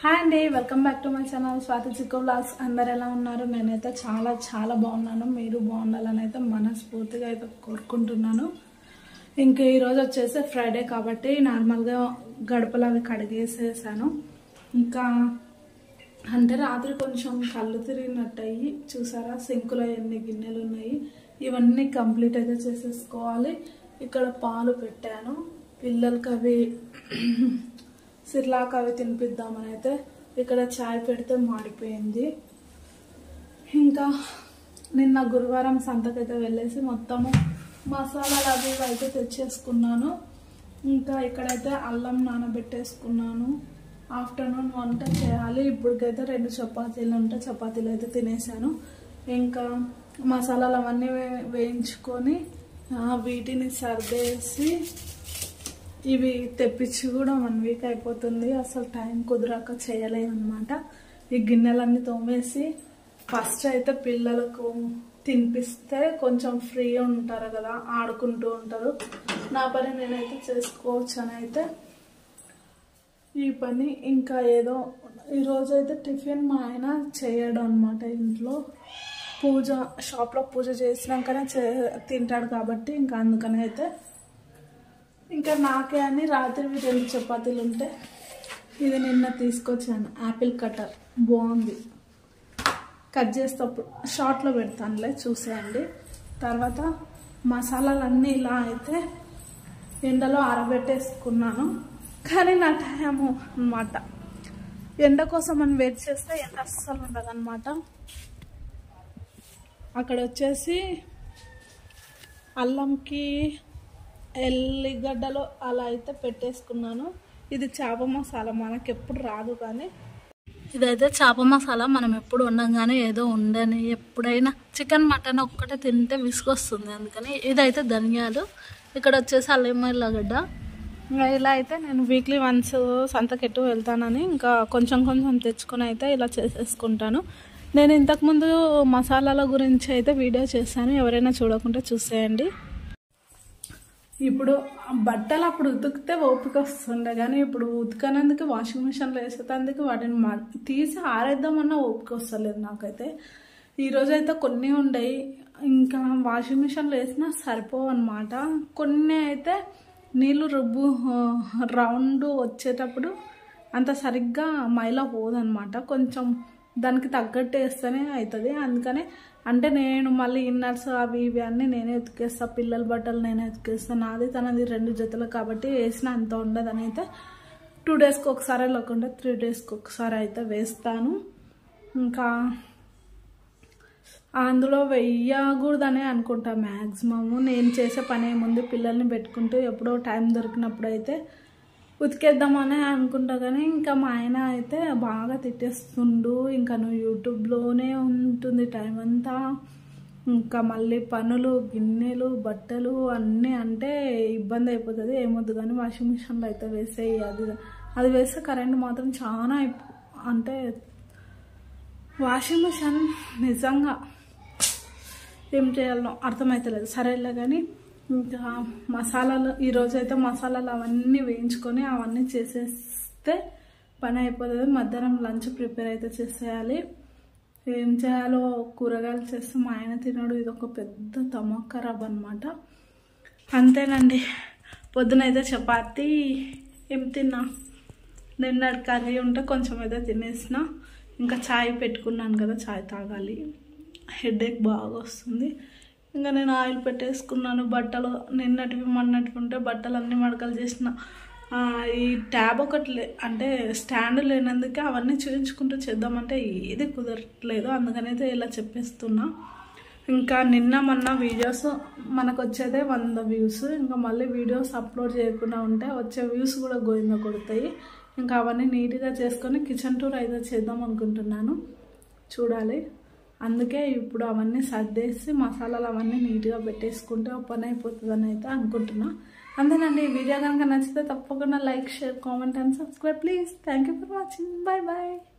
hi అండి welcome back to my channel Swathi Chikku blogs అందరు ఎలా ఉన్నారు నేనైతే చాలా చాలా బాగున్నాను మీరు బాగుండాలని అయితే మనస్ఫూర్తిగా అయితే కోరుకుంటున్నాను ఇంకా ఈరోజు వచ్చేసి ఫ్రైడే కాబట్టి నార్మల్గా గడపలు అవి కడిగేసేసాను ఇంకా అంటే రాత్రి కొంచెం కళ్ళు తిరిగినట్టు అయ్యి చూసారా సింకులో ఎన్ని గిన్నెలు ఉన్నాయి ఇవన్నీ కంప్లీట్ అయితే చేసేసుకోవాలి ఇక్కడ పాలు పెట్టాను పిల్లలకి అవి సిర్లాక్ అవి తినిపిద్దామని అయితే ఇక్కడ చాయ్ పెడితే మాడిపోయింది ఇంకా నిన్న గురువారం సంతకైతే వెళ్ళేసి మొత్తము మసాలాలు అవి ఇవి అయితే తెచ్చేసుకున్నాను ఇంకా ఇక్కడైతే అల్లం నానబెట్టేసుకున్నాను ఆఫ్టర్నూన్ వంట చేయాలి ఇప్పటికైతే రెండు చపాతీలు ఉంటే చపాతీలు అయితే తినేసాను ఇంకా మసాలాలు అవన్నీ వే- వేయించుకొని ఆ, వీటిని సర్దేసి ఇవి తెప్పించి కూడా వన్ వీక్ అయిపోతుంది అసలు టైం కుదరక చేయలేము అనమాట ఈ గిన్నెలన్నీ తోమేసి ఫస్ట్ అయితే పిల్లలకు తినిపిస్తే కొంచెం ఫ్రీ ఉంటారు కదా ఆడుకుంటూ ఉంటారు నా పని నేనైతే చేసుకోవచ్చు అని అయితే ఈ పని ఇంకా ఏదో ఈరోజు అయితే టిఫిన్ మా ఆయన చేయడు అనమాట ఇంట్లో పూజ షాప్లో పూజ చేసినాకనే చే తింటాడు కాబట్టి ఇంకా అందుకని అయితే ఇంకా నాకే అని రాత్రి రెండు చపాతీలు ఉంటే ఇది నిన్న తీసుకొచ్చాను యాపిల్ కటర్ బాగుంది కట్ చేసేటప్పుడు షార్ట్లో పెడతానులే చూసేయండి తర్వాత మసాలాలన్నీ ఇలా అయితే ఎండలో ఆరబెట్టేసుకున్నాను కానీ నా టైము అనమాట ఎండ కోసం మనం వెయిట్ చేస్తే ఎండ అస్సలు ఉండదు అనమాట అక్కడ వచ్చేసి అల్లంకి ఎల్లిగడ్డలు అలా అయితే పెట్టేసుకున్నాను ఇది చేప మసాలా మనకి ఎప్పుడు రాదు కానీ ఇదైతే చేప మసాలా మనం ఎప్పుడు ఉండగానే ఏదో ఉండని ఎప్పుడైనా చికెన్ మటన్ ఒక్కటే తింటే విసుగొస్తుంది అందుకని ఇదైతే ధనియాలు ఇక్కడ వచ్చేసి అల్లం ఎల్లగడ్డ ఇంకా ఇలా అయితే నేను వీక్లీ వన్స్ సంతకెట్టు వెళ్తానని ఇంకా కొంచెం కొంచెం తెచ్చుకొని అయితే ఇలా చేసేసుకుంటాను నేను ఇంతకుముందు మసాలాల గురించి అయితే వీడియో చేశాను ఎవరైనా చూడకుంటే చూసేయండి ఇప్పుడు బట్టలు అప్పుడు ఉతికితే ఓపిక వస్తుండే కానీ ఇప్పుడు ఉతికనందుకు వాషింగ్ మిషన్లో వేసేటందుకు వాటిని మ- తీసి ఆరేద్దామన్నా ఓపిక వస్తలేదు నాకైతే ఈరోజు అయితే కొన్ని ఉండయి ఇంకా వాషింగ్ మిషన్లో వేసినా సరిపోవు అనమాట కొన్ని అయితే నీళ్ళు రుబ్బు రౌండ్ వచ్చేటప్పుడు అంత సరిగ్గా మైలా పోదనమాట కొంచెం దానికి తగ్గట్టు వేస్తేనే అవుతుంది అందుకని అంటే నేను మళ్ళీ ఇన్నర్స్ అవి ఇవి అన్నీ నేనే ఉతికేస్తా పిల్లల బట్టలు నేనే ఉతికేస్తా నాది తనది రెండు జతలు కాబట్టి వేసిన అంత ఉండదని అయితే టూ డేస్కి ఒకసారి లేకుంటే త్రీ డేస్కి ఒకసారి అయితే వేస్తాను ఇంకా అందులో వెయ్యకూడదనే అనుకుంటా మ్యాక్సిమము నేను చేసే పని ఏముంది పిల్లల్ని పెట్టుకుంటూ ఎప్పుడో టైం దొరికినప్పుడు అయితే ఉతికేద్దామనే అనుకుంటా కానీ ఇంకా మా ఆయన అయితే బాగా తిట్టేస్తుండు ఇంకా నువ్వు యూట్యూబ్లోనే ఉంటుంది టైం అంతా ఇంకా మళ్ళీ పనులు గిన్నెలు బట్టలు అన్నీ అంటే ఇబ్బంది అయిపోతుంది ఏమొద్దు కానీ వాషింగ్ మిషన్లో అయితే వేసేయి అది అది వేస్తే కరెంట్ మాత్రం చాలా అయిపో- అంటే వాషింగ్ మిషన్ నిజంగా ఏం చేయాలో అర్థమవుతలేదు సరేలే కానీ ఇంకా మసాలాలు ఈరోజు అయితే మసాలాలు అవన్నీ వేయించుకొని అవన్నీ చేసేస్తే పని అయిపోతుంది మధ్యాహ్నం లంచ్ ప్రిపేర్ అయితే చేసేయాలి ఏం చేయాలో కూరగాయలు చేస్తే మా ఆయన తినడు ఇది ఒక పెద్ద తమక్ ఖరాబ్ అనమాట అంతేనండి పొద్దునైతే చపాతి ఏం తిన్నా నిన్నటి కర్రీ ఉంటే కొంచెం అయితే తినేసిన ఇంకా చాయ్ పెట్టుకున్నాను కదా చాయ్ తాగాలి హెడేక్ బాగా వస్తుంది ఇంకా నేను ఆయిల్ పెట్టేసుకున్నాను బట్టలు నిన్నటివి మొన్నటివి ఉంటే బట్టలు అన్నీ మడకలు చేసిన ఆ, ఈ ట్యాబ్ ఒకటి లే అంటే స్టాండ్ లేనందుకే అవన్నీ చూపించుకుంటూ చేద్దామంటే ఏది కుదరట్లేదు అందుకనైతే ఇలా చెప్పేస్తున్నా ఇంకా నిన్న మొన్న వీడియోస్ మనకు వచ్చేదే వంద వ్యూస్ ఇంకా మళ్ళీ వీడియోస్ అప్లోడ్ చేయకుండా ఉంటే వచ్చే వ్యూస్ కూడా గోయింద కొడతాయి ఇంకా అవన్నీ నీట్గా చేసుకొని కిచెన్ టూర్ అయితే చేద్దాం అనుకుంటున్నాను చూడాలి అందుకే ఇప్పుడు అవన్నీ సర్దేసి మసాలాలు అవన్నీ నీట్గా పెట్టేసుకుంటే ఒక పని అయిపోతుందని అయితే అనుకుంటున్నా అంతేనండి ఈ వీడియో కనుక నచ్చితే తప్పకుండా like share comment and subscribe please thank you for watching bye bye